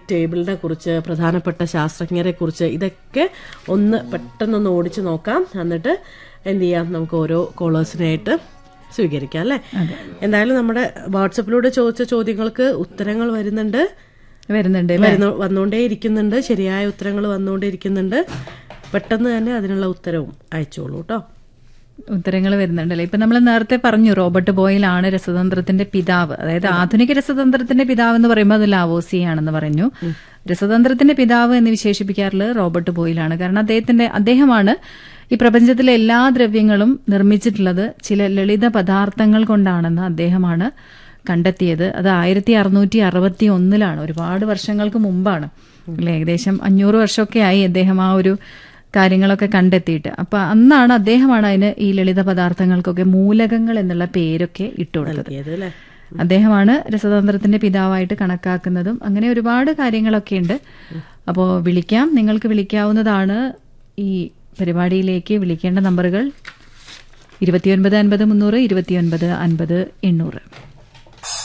periodic ടേബിളിനെ കുറിച്ച് പ്രധാനപ്പെട്ട ശാസ്ത്രജ്ഞരെ കുറിച്ച് ഇതൊക്കെ ഒന്ന് പെട്ടെന്നൊന്ന് ഓടിച്ചു നോക്കാം എന്നിട്ട് എന്ത് ചെയ്യാം നമുക്ക് ഓരോ കോളേഴ്സിനായിട്ട് സ്വീകരിക്കാം അല്ലേ എന്തായാലും നമ്മുടെ വാട്സപ്പിലൂടെ ചോദിച്ച ചോദ്യങ്ങൾക്ക് ഉത്തരങ്ങൾ വരുന്നുണ്ട് വരുന്നുണ്ട് വരുന്നു വന്നുകൊണ്ടേ ഇരിക്കുന്നുണ്ട് ശരിയായ ഉത്തരങ്ങൾ വന്നുകൊണ്ടേ ഇരിക്കുന്നുണ്ട് പെട്ടെന്ന് തന്നെ അതിനുള്ള ഉത്തരവും അയച്ചോളൂ കേട്ടോ ഉത്തരങ്ങൾ വരുന്നുണ്ടല്ലോ ഇപ്പൊ നമ്മൾ നേരത്തെ പറഞ്ഞു റോബർട്ട് ബോയിലാണ് രസതന്ത്രത്തിന്റെ പിതാവ് അതായത് ആധുനിക രസതന്ത്രത്തിന്റെ പിതാവ് എന്ന് പറയുമ്പോൾ അത് ലാവോസിയാണെന്ന് പറഞ്ഞു രസതന്ത്രത്തിന്റെ പിതാവ് എന്ന് വിശേഷിപ്പിക്കാറുള്ളത് റോബർട്ട് ബോയിലാണ് കാരണം അദ്ദേഹത്തിന്റെ അദ്ദേഹമാണ് ഈ പ്രപഞ്ചത്തിലെ എല്ലാ ദ്രവ്യങ്ങളും നിർമ്മിച്ചിട്ടുള്ളത് ചില ലളിത പദാർത്ഥങ്ങൾ കൊണ്ടാണെന്ന് അദ്ദേഹമാണ് കണ്ടെത്തിയത് അത് ആയിരത്തി അറുന്നൂറ്റി അറുപത്തി ഒന്നിലാണ് ഒരുപാട് വർഷങ്ങൾക്ക് മുമ്പാണ് അല്ലെ ഏകദേശം അഞ്ഞൂറ് വർഷമൊക്കെ ആയി അദ്ദേഹം ആ ഒരു കാര്യങ്ങളൊക്കെ കണ്ടെത്തിയിട്ട് അപ്പൊ അന്നാണ് അദ്ദേഹമാണ് അതിന് ഈ ലളിത പദാർത്ഥങ്ങൾക്കൊക്കെ മൂലകങ്ങൾ എന്നുള്ള പേരൊക്കെ ഇട്ടുകൊടുത്തത് ഏത് അല്ലേ അദ്ദേഹമാണ് രസതന്ത്രത്തിന്റെ പിതാവായിട്ട് കണക്കാക്കുന്നതും അങ്ങനെ ഒരുപാട് കാര്യങ്ങളൊക്കെ ഉണ്ട് അപ്പോൾ വിളിക്കാം നിങ്ങൾക്ക് വിളിക്കാവുന്നതാണ് ഈ പരിപാടിയിലേക്ക് വിളിക്കേണ്ട നമ്പറുകൾ ഇരുപത്തിയൊൻപത് അൻപത് മുന്നൂറ് ഇരുപത്തിയൊൻപത് അൻപത് എണ്ണൂറ്